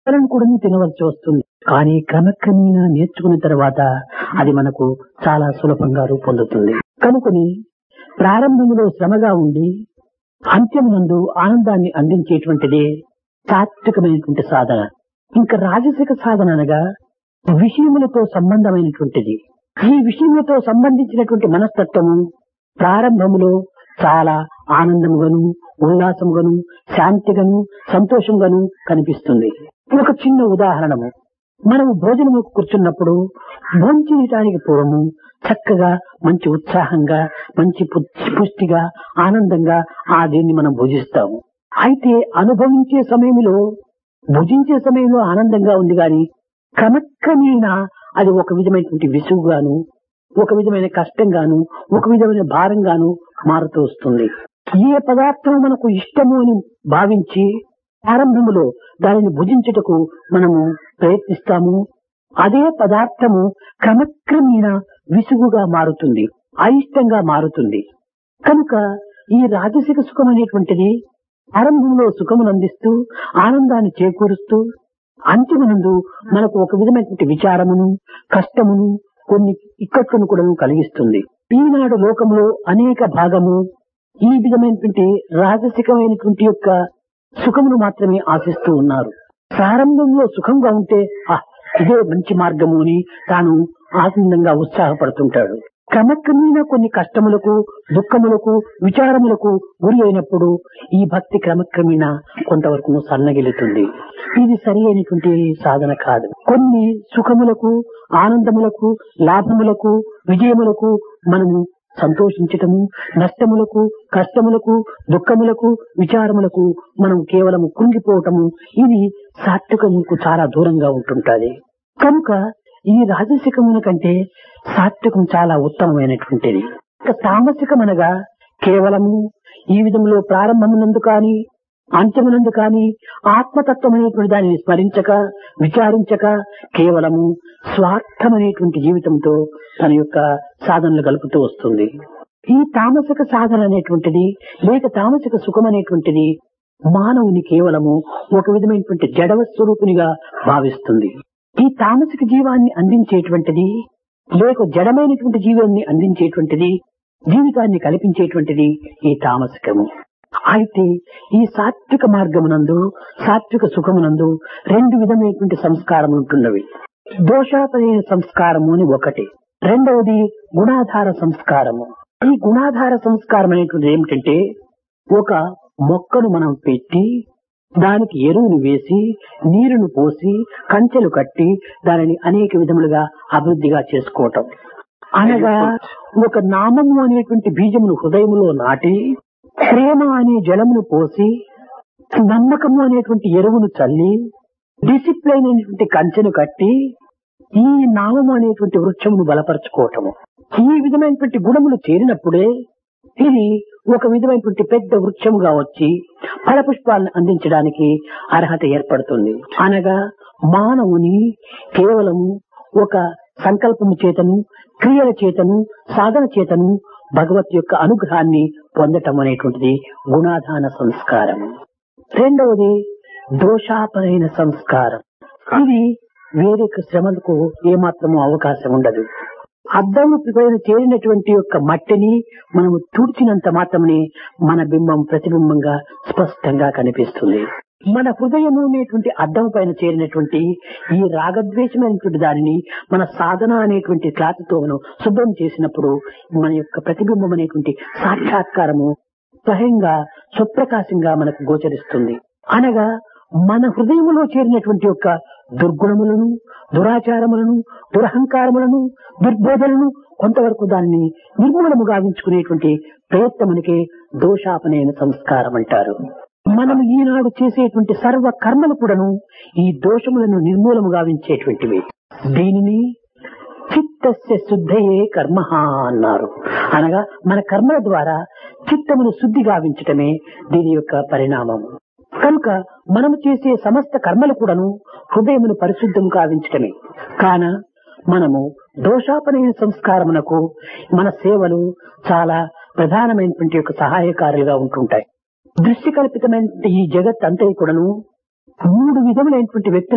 పిల్లలను కూడా తినవలసి వస్తుంది కానీ క్రమక్రమేణా నేర్చుకున్న తర్వాత అది మనకు చాలా సులభంగా రూపొందుతుంది కనుకొని ప్రారంభంలో శ్రమగా ఉండి అంత్యమునందు ఆనందాన్ని అందించేటువంటిదే సాత్వికమైనటువంటి సాధన ఇంకా రాజసిక సాధన అనగా విషయములతో సంబంధమైనటువంటిది ఈ విషయములతో సంబంధించినటువంటి మనస్తత్వము ప్రారంభములో చాలా ఆనందముగాను ఉల్లాసముగాను శాంతిగాను సంతోషంగాను కనిపిస్తుంది ఒక చిన్న ఉదాహరణము మనము భోజనము కూర్చున్నప్పుడు భోంచేయటానికి పూర్వము చక్కగా మంచి ఉత్సాహంగా మంచి పు- పుష్టిగా ఆనందంగా ఆ దీన్ని మనం భుజిస్తాము అయితే అనుభవించే సమయంలో భుజించే సమయంలో ఆనందంగా ఉంది గాని క్రమక్రమేణా అది ఒక విధమైనటువంటి విసుగుగాను ఒక విధమైన కష్టంగాను ఒక విధమైన భారంగాను మారుతూ వస్తుంది ఏ పదార్థం మనకు ఇష్టము అని భావించి ప్రారంభములో దానిని భుజించుటకు మనము ప్రయత్నిస్తాము అదే పదార్థము క్రమక్రమేణా విసుగుగా మారుతుంది అయిష్టంగా మారుతుంది కనుక ఈ రాజసిక సుఖం అనేటువంటిది ఆరంభంలో సుఖమును అందిస్తూ ఆనందాన్ని చేకూరుస్తూ అంతిమనందు మనకు ఒక విధమైనటువంటి విచారమును కష్టమును కొన్ని ఇక్కట్లను కూడా కలిగిస్తుంది ఈనాడు లోకంలో అనేక భాగము ఈ విధమైనటువంటి రాజసికమైనటువంటి యొక్క సుఖమును మాత్రమే ఆశిస్తూ ఉన్నారు ప్రారంభంలో సుఖంగా ఉంటే "ఆ, ఇదే మంచి మార్గము అని తాను ఆనందంగా ఉత్సాహపడుతుంటాడు క్రమక్రమేణా కొన్ని కష్టములకు దుఃఖములకు విచారములకు గురి అయినప్పుడు ఈ భక్తి క్రమక్రమేణా కొంతవరకు సన్నగిలుతుంది ఇది సరి అయినటువంటి సాధన కాదు కొన్ని సుఖములకు ఆనందములకు లాభములకు విజయములకు మనము సంతోషించటము నష్టములకు కష్టములకు దుఃఖములకు విచారములకు మనం కేవలం కుంగిపోవటము ఇది సాత్వికముకు చాలా దూరంగా ఉంటుంటది కనుక ఈ రాజసికమున కంటే సాత్వికం చాలా ఉత్తమమైనటువంటిది ఇక తామసికం అనగా కేవలము ఈ విధంలో ప్రారంభమునందు కాని అంత్యమునందు కాని ఆత్మతత్వమైనటువంటి దానిని స్మరించక విచారించక కేవలము స్వార్థమైనటువంటి జీవితంతో తన యొక్క సాధనలు గలుపుతూ వస్తుంది ఈ తామసిక సాధన అనేటువంటిది లేక తామసిక సుఖం అనేటువంటిది మానవుని కేవలము ఒక విధమైనటువంటి జడవ స్వరూపునిగా భావిస్తుంది ఈ తామసిక జీవాన్ని అందించేటువంటిది లేక జడమైనటువంటి జీవాన్ని అందించేటువంటిది జీవితాన్ని కల్పించేటువంటిది ఈ తామసికము అయితే ఈ సాత్విక మార్గమునందు సాత్విక సుఖమునందు రెండు విధమైనటువంటి సంస్కారం ఉంటున్నవి దోషాపదైన సంస్కారము అని ఒకటి రెండవది గుణాధార సంస్కారము ఈ గుణాధార సంస్కారం అనేటువంటిది ఏమిటంటే ఒక మొక్కను మనం పెట్టి దానికి ఎరువును వేసి నీరును పోసి కంచెలు కట్టి దానిని అనేక విధములుగా అభివృద్ధిగా చేసుకోవటం అనగా ఒక నామము అనేటువంటి బీజమును హృదయములో నాటి ప్రేమ అనే జలమును పోసి నమ్మకము అనేటువంటి ఎరువును చల్లి డిసిప్లైన్ అనేటువంటి కంచెను కట్టి ఈ నామము అనేటువంటి వృక్షమును బలపరచుకోవటము ఈ విధమైనటువంటి గుణములు చేరినప్పుడే ఇది ఒక విధమైనటువంటి పెద్ద వృక్షముగా వచ్చి ఫలపుష్పాలను అందించడానికి అర్హత ఏర్పడుతుంది అనగా మానవుని కేవలము ఒక సంకల్పము చేతను క్రియల చేతను సాధన చేతను భగవత్ యొక్క అనుగ్రహాన్ని పొందటం అనేటువంటిది గుణాధాన సంస్కారము రెండవది దోషాపరైన సంస్కారం ఇది వేరే శ్రమలకు ఏమాత్రము అవకాశం ఉండదు అద్దము పైన చేరినటువంటి యొక్క మట్టిని మనము తుడిచినంత మాత్రమే మన బింబం ప్రతిబింబంగా స్పష్టంగా కనిపిస్తుంది మన హృదయము అనేటువంటి అద్దం పైన చేరినటువంటి ఈ రాగద్వేషమైనటువంటి దానిని మన సాధన అనేటువంటి క్లాత్తో మనం శుభ్రం చేసినప్పుడు మన యొక్క ప్రతిబింబం అనేటువంటి సాక్షాత్కారము స్వయంగా సుప్రకాశంగా మనకు గోచరిస్తుంది అనగా మన హృదయములో చేరినటువంటి యొక్క దుర్గుణములను దురాచారములను దురహంకారములను దుర్బోధలను కొంతవరకు దానిని నిర్మూలము గావించుకునేటువంటి ప్రయత్నమునికే దోషాపనైన సంస్కారం అంటారు మనం ఈనాడు చేసేటువంటి సర్వ కర్మలు కూడాను ఈ దోషములను నిర్మూలము గావించేటువంటివి దీనిని చిత్తస్య శుద్ధయే కర్మ అన్నారు అనగా మన కర్మల ద్వారా చిత్తమును శుద్ధి గావించటమే దీని యొక్క పరిణామము కనుక మనము చేసే సమస్త కర్మలు కూడాను హృదయమును పరిశుద్ధం కావించటమే కాన మనము దోషాపనైన సంస్కారమునకు మన సేవలు చాలా ప్రధానమైనటువంటి యొక్క సహాయకారులుగా ఉంటుంటాయి దృశ్య కల్పితమైన ఈ జగత్ అంతా కూడాను మూడు విధములైనటువంటి వ్యక్తులు